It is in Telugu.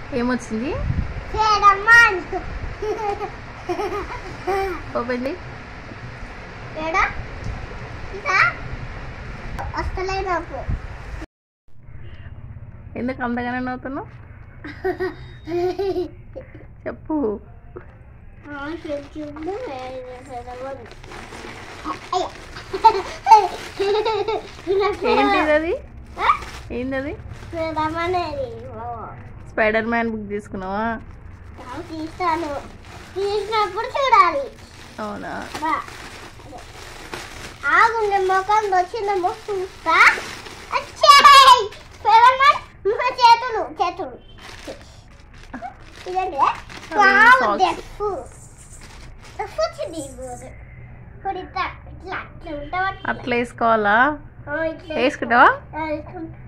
ఏమొచ్చింది ఫెరమాన్ ఓపెన్ చేయి ఏడా ఇదా వస్తలే నాకు ఎందుకు అంతగానే నవ్వుతున్నావు చెప్పు చూడు ఫెరమాన్ ఏంటిది అది ఏంటది ఫెరమానేది స్పైడర్ మ్యాన్ బుక్ తీసుకున్నావా తీస్తాను తీసినప్పుడు చూడాలి అవునా బా. అదే. ఆగుండే ముఖం వచ్చిందేమో చూస్తా వచ్చేయ్! ఫెరమాన్, మా చేతులు చేతులు ఇదండి అవి socks. వచ్చింది ఇప్పుడు ఇట్లా ఇట్లా ఇట్లా ఉంటావా అట్లా వేసుకోవాలా ఆ, ఇట్లా వేసుకుంటావా ఆ, వేసుకుంటా.